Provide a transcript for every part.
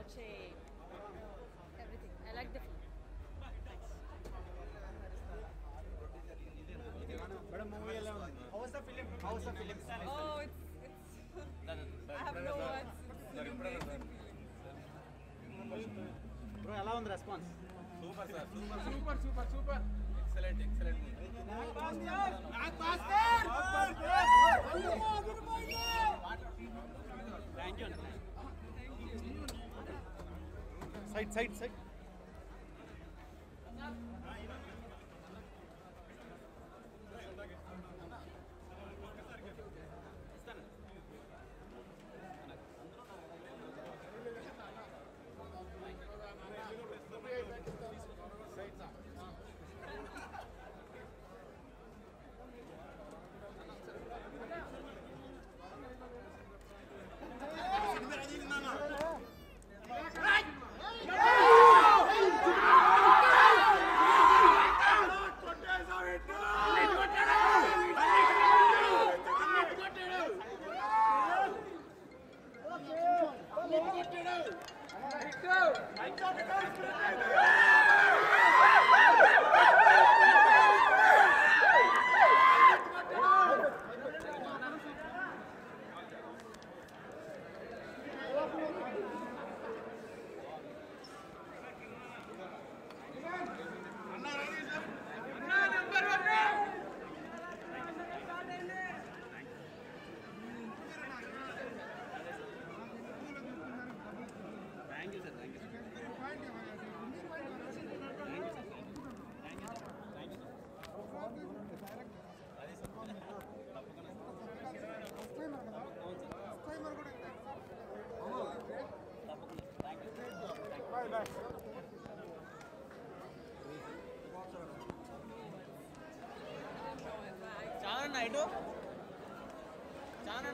Dolce, everything. I like the film. Madam movie ఎలా ఉంది how's the film how's the film Oh, it's it's. I have no words. It's an amazing film. Bro ఎలా ఉంది response super sir super super super super excellent excellent thank you side side side thank you sir thank you చాలా night చాలా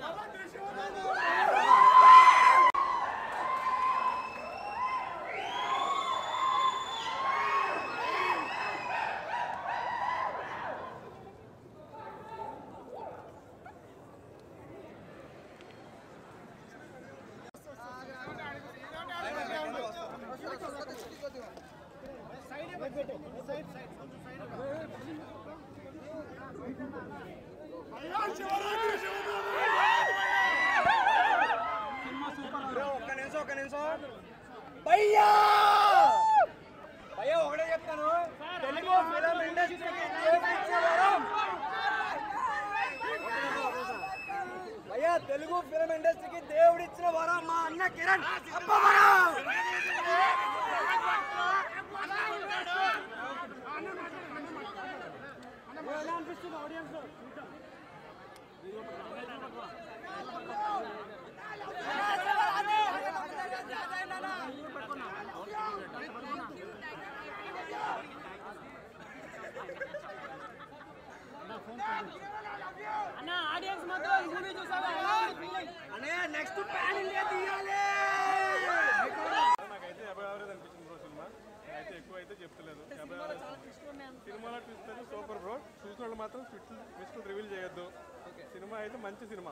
ఒక్క నిమిషం ఒక్క నిమిషం భయ్యా భయ్యా ఒకటే చెప్తాను తెలుగు ఫిలం ఇండస్ట్రీకి దేవుడు ఇచ్చే వరం భయ్యా తెలుగు ఫిలం ఇండస్ట్రీకి దేవుడు ఇచ్చిన వరం మా అన్న కిరణ్ అబ్బవరం ఎలా అనిపిస్తుంది ఆడియన్స్ అన్న ఆడియన్స్ మాత్రం ఈ మూవీ చూసావా అనే నెక్స్ట్ ప్యాన్ ఇండియా తీయాలి నాకైతే యాభై యావరేజ్ అనిపించింది బ్రో సినిమా అయితే ఎక్కువ అయితే చెప్తలేదు యాభై యావరేజ్ సినిమాలో ట్విస్ట్ అయితే సూపర్ బ్రో చూసిన వాళ్ళు మాత్రం ట్విస్ట్ ట్విస్ట్ రివీల్ చేయొద్దు సినిమా అయితే మంచి సినిమా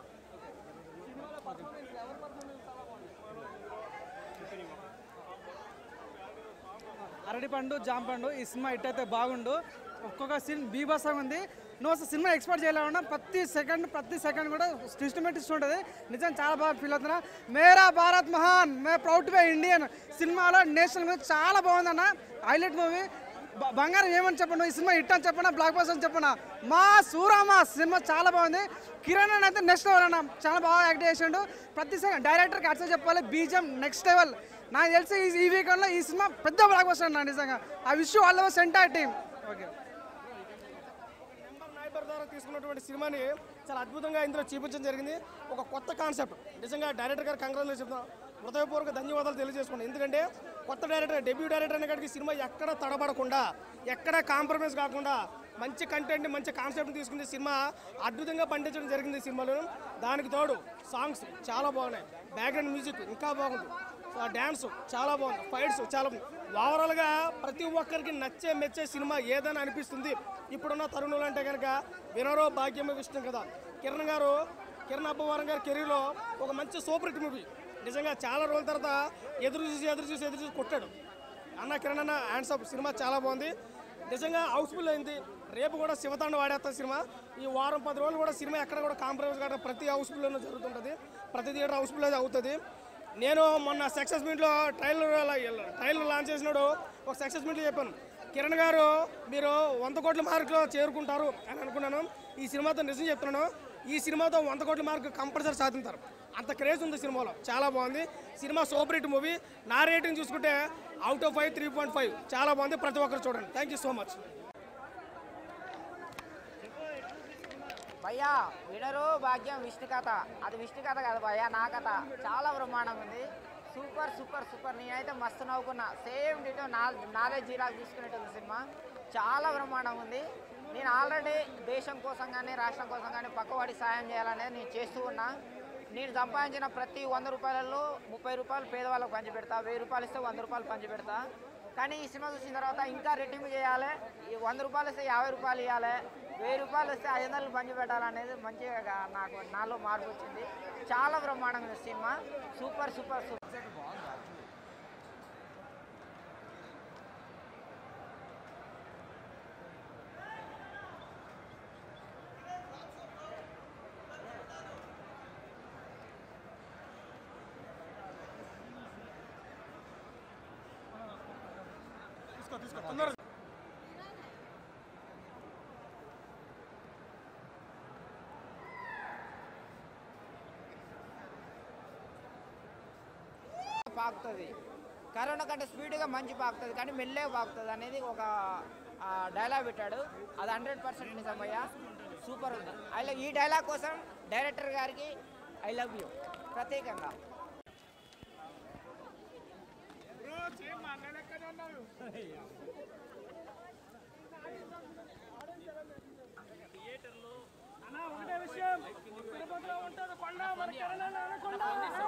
అరటిపండు జాంపండు ఈ సినిమా ఇట్టయితే బాగుండు ఒక్కొక్క సీన్ బీభత్సంగా ఉంది నువ్వు అసలు సినిమా ఎక్స్పెక్ట్ చేయలేకుండా ప్రతి సెకండ్ ప్రతి సెకండ్ కూడా ట్విస్ట్మెంట్ ఇస్తూ ఉంటుంది నిజం చాలా బాగా ఫీల్ అవుతున్నా మేరా భారత్ మహాన్ మే ప్రౌడ్ బై ఇండియన్ సినిమాలో నేషనల్ మీద చాలా బాగుందన్న హైలైట్ మూవీ బ- బంగారం ఏమని చెప్పను ఈ సినిమా హిట్ అని చెప్పనా బ్లాక్ బస్టర్ అని చెప్పనా మా సూరామా సినిమా చాలా బాగుంది కిరణ్ అని అయితే నెక్స్ట్ లెవెల్ అన్న చాలా బాగా యాక్ట్ చేసిండు ప్రతి సెకండ్ డైరెక్టర్కి అట్లా చెప్పాలి బీజం నెక్స్ట్ లెవెల్ నాకు తెలిసి ఈ- ఈ వీకెండ్లో ఈ సినిమా పెద్ద బ్లాక్ బస్టర్ అన్న నిజంగా ఆ విషయం all over centre team okay number neighbour ద్వారా తీసుకున్నటువంటి సినిమాని చాలా అద్భుతంగా ఇందులో చూపించడం జరిగింది ఒక కొత్త కాన్సెప్ట్ నిజంగా డైరెక్టర్ గారు కంగ్రాచులేషన్ చెప్తున్నాను హృదయపూర్వక ధన్యవాదాలు తెలియజేసుకోండి ఎందుకంటే కొత్త డైరెక్టర్ డెబ్యూ డైరెక్టర్ అనే కాడికి సినిమా ఎక్కడ తడబడకుండా ఎక్కడ కాంప్రమైజ్ కాకుండా మంచి కంటెంట్ మంచి కాన్సెప్ట్ తీసుకునే సినిమా అద్భుతంగా పండించడం జరిగింది ఈ సినిమాలో దానికి తోడు సాంగ్స్ చాలా బాగున్నాయి బ్యాక్గ్రౌండ్ మ్యూజిక్ ఇంకా బాగుంది డ్యాన్స్ చాలా బాగుంది ఫైట్స్ చాలా బాగుంది ఓవరాల్గా ప్రతి ఒక్కరికి నచ్చే మెచ్చే సినిమా ఏదని అనిపిస్తుంది ఇప్పుడున్న తరుణులు అంటే కనుక వినరో భాగ్యమే విష్ణు కదా కిరణ్ గారు కిరణ్ అబ్బవరం గారి కెరీర్లో ఒక మంచి సూపర్ హిట్ మూవీ నిజంగా చాలా రోజుల తర్వాత ఎదురు చూసి ఎదురు చూసి ఎదురు చూసి కొట్టాడు అన్న కిరణ్ అన్న హ్యాండ్స్ అప్ సినిమా చాలా బాగుంది నిజంగా హౌస్ఫుల్ అయింది రేపు కూడా శివతాండ వాడేస్తుంది సినిమా ఈ వారం పది రోజులు కూడా సినిమా ఎక్కడ కూడా కాంప్రమైజ్ కాదు ప్రతి హౌస్ఫుల్లోనూ జరుగుతుంటుంది ప్రతి థియేటర్ హౌస్ఫుల్ అయితే అవుతుంది నేను మొన్న సక్సెస్ మీట్లో ట్రైలర్ ట్రైలర్ లాంచ్ చేసినాడు ఒక సక్సెస్ మీట్లో చెప్పాను కిరణ్ గారు మీరు వంద కోట్ల మార్కులో చేరుకుంటారు అని అనుకున్నాను ఈ సినిమాతో నిజం చెప్తున్నాను ఈ సినిమాతో వంద కోట్ల మార్కు కంపల్సరీ సాధించారు అంత క్రేజ్ ఉంది సినిమాలో చాలా బాగుంది సినిమా సూపర్ హిట్ మూవీ నా రేటింగ్ చూసుకుంటే out of five three point five చాలా బాగుంది ప్రతి ఒక్కరు చూడండి థ్యాంక్ యూ సో మచ్ భయ్యా వినరు భాగ్యం విష్ణు కథ అది విష్ణు కథ కాదు భయ్యా నా కథ చాలా బ్రహ్మాండంగా ఉంది సూపర్ సూపర్ సూపర్ నేనైతే మస్తు నవ్వుకున్నా సేమ్ డిటో నా నాదే జీరాకు తీసుకునేటుంది సినిమా చాలా బ్రహ్మాండంగా ఉంది నేను ఆల్రెడీ దేశం కోసం కానీ రాష్ట్రం కోసం కానీ పక్కవాడి సాయం చేయాలనేది నేను చేస్తూ ఉన్నా నేను సంపాదించిన ప్రతి వంద రూపాయలలో ముప్పై రూపాయలు పేదవాళ్ళకు పంచిపెడతా వెయ్యి రూపాయలు ఇస్తే వంద రూపాయలు పంచిపెడతా కానీ ఈ సినిమా చూసిన తర్వాత ఇంకా రెట్టింపు చేయాలి ఈ వంద రూపాయలు ఇస్తే యాభై రూపాయలు ఇవ్వాలి వెయ్యి రూపాయలు వస్తే ఐదు వందలు పంచి పెట్టాలనేది మంచిగా నాకు నాలో మార్పు వచ్చింది చాలా బ్రహ్మాండంగా ఉంది సినిమా సూపర్ సూపర్ సూపర్ పాకుతుంది కరోనా కంటే స్పీడ్గా మంచి పాకుతుంది కానీ మెల్లగా పాకుతుంది అనేది ఒక డైలాగ్ పెట్టాడు అది హండ్రెడ్ పర్సెంట్ నిజమయ్యా సూపర్ ఉంది అలా ఈ డైలాగ్ కోసం డైరెక్టర్ గారికి ఐ లవ్ యూ ప్రత్యేకంగా ఒకటే విషయం తిరుపతిలో ఉంటుంది కొండ మన కిరణ్ అన్న అనకొండ.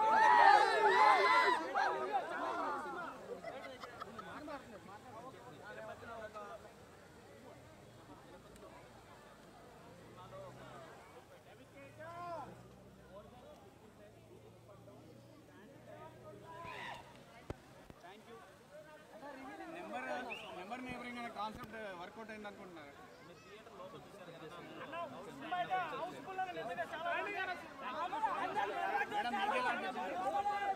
నెంబర్ నెంబర్ నేబరింగ్ అనే కాన్సెప్ట్ వర్కౌట్ అయింది అనుకుంటున్నారు సినిమా అయితే హౌస్ఫుల్ అని నిజంగా చాలా బాగుంది. మేడం మీకు ఎలా అనిపించింది